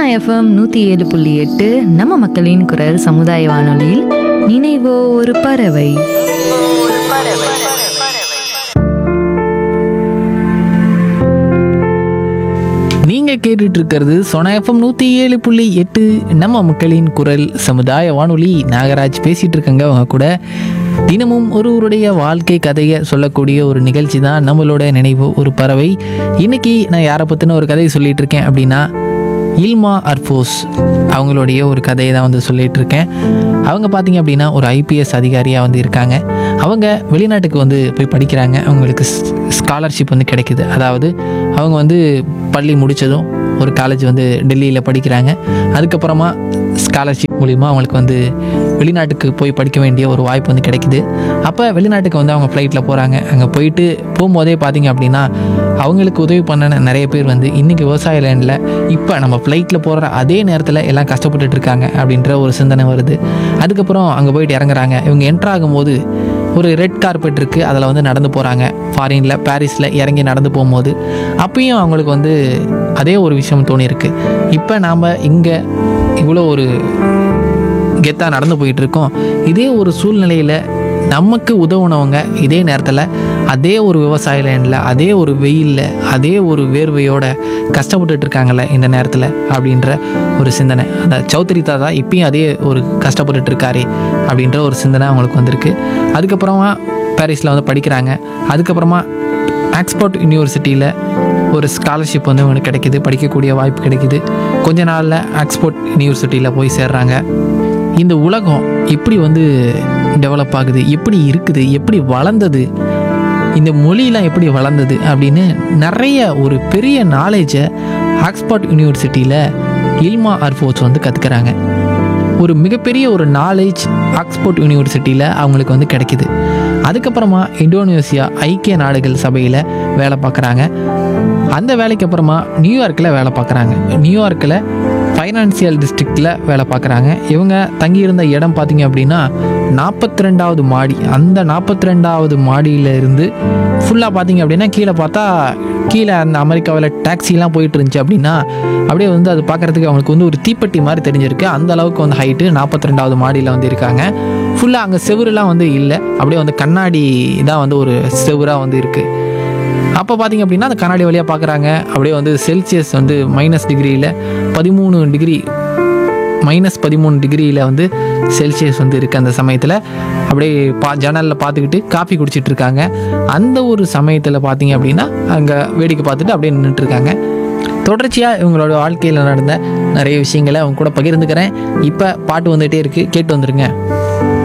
Sona FM நூற்றி ஏழு புள்ளி எட்டு நம்ம மக்களின் குரல் சமுதாய வானொலியில் நினைவோ ஒரு பறவை நீங்க கேட்டுட்டு இருக்கிறது சொன எஃப்எம் நூத்தி ஏழு புள்ளி எட்டு நம்ம மக்களின் குரல் சமுதாய வானொலி நாகராஜ் பேசிட்டு இருக்கங்க அவங்க கூட தினமும் ஒருவருடைய வாழ்க்கை கதையை சொல்லக்கூடிய ஒரு நிகழ்ச்சி தான் நம்மளோட நினைவு ஒரு பறவை இன்னைக்கு நான் யாரை பத்தின ஒரு கதையை சொல்லிட்டு இருக்கேன் அப்படின்னா இல்மா அர்ஃபோஸ் அவங்களுடைய ஒரு கதையை தான் வந்து சொல்லிட்டு இருக்கேன் அவங்க பார்த்தீங்க அப்படின்னா ஒரு ஐபிஎஸ் அதிகாரியாக வந்து இருக்காங்க அவங்க வெளிநாட்டுக்கு வந்து போய் படிக்கிறாங்க அவங்களுக்கு ஸ்காலர்ஷிப் வந்து கிடைக்குது அதாவது அவங்க வந்து பள்ளி முடித்ததும் ஒரு காலேஜ் வந்து டெல்லியில் படிக்கிறாங்க அதுக்கப்புறமா ஸ்காலர்ஷிப் மூலிமா அவங்களுக்கு வந்து வெளிநாட்டுக்கு போய் படிக்க வேண்டிய ஒரு வாய்ப்பு வந்து கிடைக்குது அப்போ வெளிநாட்டுக்கு வந்து அவங்க ஃப்ளைட்டில் போகிறாங்க அங்கே போயிட்டு போகும்போதே பார்த்தீங்க அப்படின்னா அவங்களுக்கு உதவி பண்ண நிறைய பேர் வந்து இன்றைக்கி விவசாய லேண்டில் இப்போ நம்ம ஃப்ளைட்டில் போகிற அதே நேரத்தில் எல்லாம் கஷ்டப்பட்டுட்டு இருக்காங்க அப்படின்ற ஒரு சிந்தனை வருது அதுக்கப்புறம் அங்கே போயிட்டு இறங்குறாங்க இவங்க என்ட்ரு ஆகும்போது ஒரு ரெட் கார்பெட் இருக்குது அதில் வந்து நடந்து போகிறாங்க ஃபாரினில் பாரிஸில் இறங்கி நடந்து போகும்போது அப்பயும் அவங்களுக்கு வந்து அதே ஒரு விஷயம் தோணியிருக்கு இப்போ நாம் இங்கே இவ்வளோ ஒரு கெத்தாக நடந்து போயிட்டு இருக்கோம் இதே ஒரு சூழ்நிலையில் நமக்கு உதவுனவங்க இதே நேரத்தில் அதே ஒரு விவசாய லேண்டில் அதே ஒரு வெயிலில் அதே ஒரு வேர்வையோட கஷ்டப்பட்டுட்டு இருக்காங்கல்ல இந்த நேரத்தில் அப்படின்ற ஒரு சிந்தனை அந்த சௌத்ரி தாத்தா இப்பயும் அதே ஒரு கஷ்டப்பட்டுட்டு இருக்காரே அப்படின்ற ஒரு சிந்தனை அவங்களுக்கு வந்திருக்கு அதுக்கப்புறமா பாரிஸில் வந்து படிக்கிறாங்க அதுக்கப்புறமா ஆக்ஸ்போர்ட் யூனிவர்சிட்டியில் ஒரு ஸ்காலர்ஷிப் வந்து அவங்களுக்கு கிடைக்குது படிக்கக்கூடிய வாய்ப்பு கிடைக்குது கொஞ்ச நாளில் ஆக்ஸ்போர்ட் யூனிவர்சிட்டியில் போய் சேர்றாங்க இந்த உலகம் எப்படி வந்து டெவலப் ஆகுது எப்படி இருக்குது எப்படி வளர்ந்தது இந்த மொழியெலாம் எப்படி வளர்ந்தது அப்படின்னு நிறைய ஒரு பெரிய நாலேஜை ஆக்ஸ்போர்ட் யூனிவர்சிட்டியில் இல்மா அர்ஃபோர்ஸ் வந்து கற்றுக்கிறாங்க ஒரு மிகப்பெரிய ஒரு நாலேஜ் ஆக்ஸ்போர்ட் யூனிவர்சிட்டியில் அவங்களுக்கு வந்து கிடைக்குது அதுக்கப்புறமா இந்தோனேசியா ஐக்கிய நாடுகள் சபையில் வேலை பார்க்குறாங்க அந்த வேலைக்கு அப்புறமா நியூயார்க்கில் வேலை பார்க்குறாங்க நியூயார்க்கில் ஃபைனான்சியல் டிஸ்ட்ரிக்டில் வேலை பார்க்குறாங்க இவங்க தங்கியிருந்த இடம் பார்த்தீங்க அப்படின்னா நாற்பத்தி ரெண்டாவது மாடி அந்த நாற்பத்தி ரெண்டாவது மாடியில் இருந்து ஃபுல்லாக பார்த்தீங்க அப்படின்னா கீழே பார்த்தா கீழே அந்த அமெரிக்காவில் டாக்ஸிலாம் போயிட்டு இருந்துச்சு அப்படின்னா அப்படியே வந்து அது பார்க்குறதுக்கு அவங்களுக்கு வந்து ஒரு தீப்பெட்டி மாதிரி தெரிஞ்சிருக்கு அந்த அளவுக்கு வந்து ஹைட்டு நாற்பத்தி ரெண்டாவது மாடியில் வந்து இருக்காங்க ஃபுல்லாக அங்கே செவுருலாம் வந்து இல்லை அப்படியே வந்து கண்ணாடி தான் வந்து ஒரு செவுராக வந்து இருக்குது அப்போ பார்த்தீங்க அப்படின்னா அந்த கண்ணாடி வழியாக பார்க்குறாங்க அப்படியே வந்து செல்சியஸ் வந்து மைனஸ் டிகிரியில் பதிமூணு டிகிரி மைனஸ் பதிமூணு டிகிரியில் வந்து செல்சியஸ் வந்து இருக்குது அந்த சமயத்தில் அப்படியே பா ஜன்னலில் பார்த்துக்கிட்டு காஃபி குடிச்சிட்டு இருக்காங்க அந்த ஒரு சமயத்தில் பார்த்தீங்க அப்படின்னா அங்கே வேடிக்கை பார்த்துட்டு அப்படியே நின்றுட்டு இருக்காங்க தொடர்ச்சியாக இவங்களோட வாழ்க்கையில் நடந்த நிறைய விஷயங்களை அவங்க கூட பகிர்ந்துக்கிறேன் இப்போ பாட்டு வந்துகிட்டே இருக்குது கேட்டு வந்துருங்க